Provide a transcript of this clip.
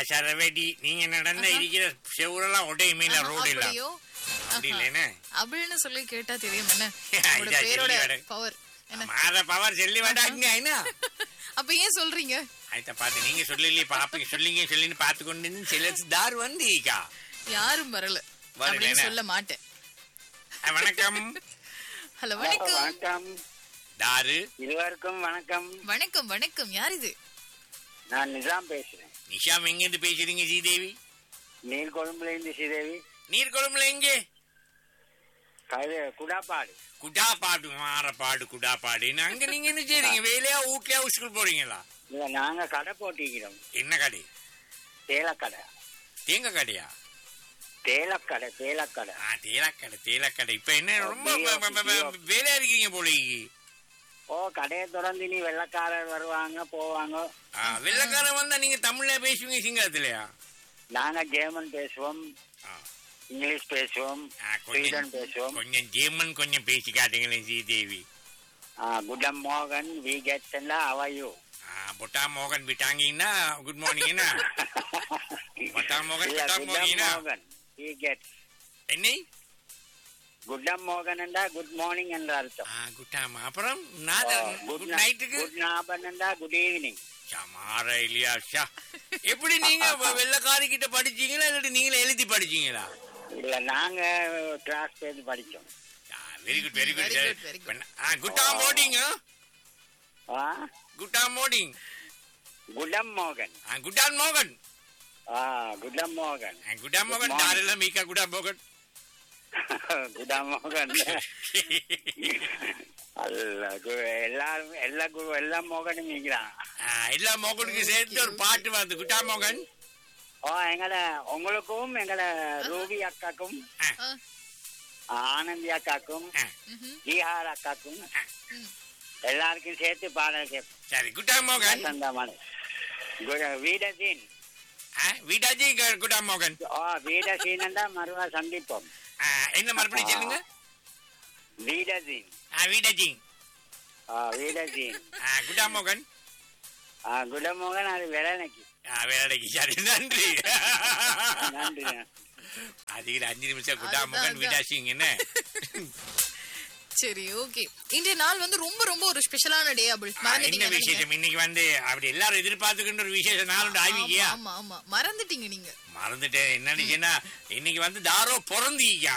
சரவெடி நீங்க நடந்த இருக்கிற செவுரெல்லாம் உடையுமே இல்ல ரோடு இல்ல அப்படியோ அப்படி இல்லைன்னு அப்படின்னு சொல்லி கேட்டா தெரியும் என்ன இதா உங்களோட பேரோட சொல்லி வர. பவர் என்ன மாற பவர் செல்லி வேண்டாங்க என்ன அப்ப ஏன் சொல்றீங்க ஆயிட்ட பாத்து நீங்க சொல்லலையே பாப்பீங்க சொல்லிங்க சொல்லின்னு பாத்து கொண்டு சில தார் வந்தீக்கா யாரும் வரல வரல, அப்படின்னு என்ன? சொல்ல மாட்டேன் அஹ், வணக்கம் ஹலோ வணக்கம் வணக்கம் தாரு இருவருக்கும் வணக்கம் வணக்கம் வணக்கம் யார் இது நான் நிஜாம் பேசுறேன் நிஷாம் எங்க இருந்து பேசுறீங்க ஸ்ரீதேவி நீர்கொழும்புல இருந்து ஸ்ரீதேவி நீர்கொழும்புல எங்கே கது குடாப்பாடு குடாப்பாடு மாறப்பாடு குடாப்பாடுன்னு அங்க நீங்க என்ன செய்றீங்க வேலையா வீட்லயா ஸ்கூல் போறீங்களா இல்ல நாங்க கடை போட்டிக்கிறோம் என்ன கடை தேலக்கடை தேங்காய் கடையா தேலக்கடை தேலக்கடை ஆ தேலக்கடை தேலக்கடை இப்ப என்ன ரொம்ப ஜியோ, ப- ப- ப- ஜியோ. வேலையா இருக்கீங்க போலீங்க ஓ கடையை திறந்து நீ வெள்ளக்காரர் வருவாங்க போவாங்க வெள்ளக்காரன் வந்தா நீங்க தமிழ்ல பேசுவீங்க சிங்களத்திலயா நாங்க ஜெர்மன் பேசுவோம் ஆ. இங்கிலீஷ் பேசுவோம் ஆ, ஸ்வீடன் கொஞ்சம் பேசுவோம் கொஞ்சம் ஜெர்மன் கொஞ்சம் பேசி காட்டுங்களேன் ஸ்ரீதேவி குடம் மோகன் வி கெட் அவையூ ஆ, பொட்டா மோகன் விட்டாங்கன்னா குட் மார்னிங் பொட்டா மோகன் விட்டா மோகனா மோகன் வி கெட் என்னை குட்டம் மோகன் என்றா குட் மார்னிங் என்ற அர்த்தம் ஆ, குட்டாமா அப்புறம் நான் குட் குட் நைட்டுக்கு குட் நாபன் என்றா குட் ஈவினிங் சமார இல்லையா ஷா எப்படி நீங்க வ- வெள்ளைக்காரி கிட்ட படிச்சீங்களா இல்லாட்டி நீங்களே எழுதி படிச்சீங்களா இல்ல நாங்க கிளாஸ் பேர் படிச்சோம் very good very Very good good, very good. குட்டா மோடிங் ஆ குட்டா மோடிங் குடம் மோகன் குட்டான் மோகன் ஆ குடம் மோகன் குட்டா மோகன் morning. தாரெல்லாம் மீக்கா குட்டா மோகன் குடம் மோகன் அல்ல கு- எல்லாரும் எல்லா கு- எல்லா மோகனும் நீங்கிறான் ஆ, எல்லா மோகனுக்கும் சேர்த்து ஒரு பாட்டு வந்து குட்டா மோகன் ஓ எங்கட உங்களுக்கும் எங்கட ரூபி அக்காக்கும் ஆ, ஆனந்தி அக்காக்கும் ஆ, ம்ஹும். ஜீஹார் அக்காக்கும் ம். எல்லாருக்கும் சேர்த்து பாடல் கேட்போம் சரி குட்டா மோகன் வசந்தமான வீடசீன் ஆ, வீட்டாஜி கு- குட்டா மோகன் ஓ வீடசீன் தான் மறுவா சந்திப்போம் ஆ, என்ன மறுபடியும் சொல்லுங்க வீடசீன் ஆ, வீட்டாஜி ஆ வீடசீன் ஆ, குட்டா மோகன் ஆ குடமோகன் அது விரலைக்கு ஆ, வேலைக்கு சரி நன்றி நன்றி அதிக அஞ்சு நிமிஷம் குட்டா அதுதான், மோகன் அதுதான். வீட்டாசிங்க என்ன சரி ஓகே இன்றைய நாள் வந்து ரொம்ப ரொம்ப ஒரு ஸ்பெஷலான டே அப்படி ஆ, என்ன மறந்துட்டீங்க நீங்க. விசேஷம் இன்னைக்கு வந்து அப்படி எல்லாரும் எதிர்பார்த்துக்கின்ற ஒரு விசேஷ நாள் உண்டு ஆவிக்கியா ஆமா ஆமா மறந்துட்டீங்க நீங்க மறந்துட்டேன் என்னன்னு சொன்னா இன்னைக்கு வந்து தாரோ பிறந்தீங்க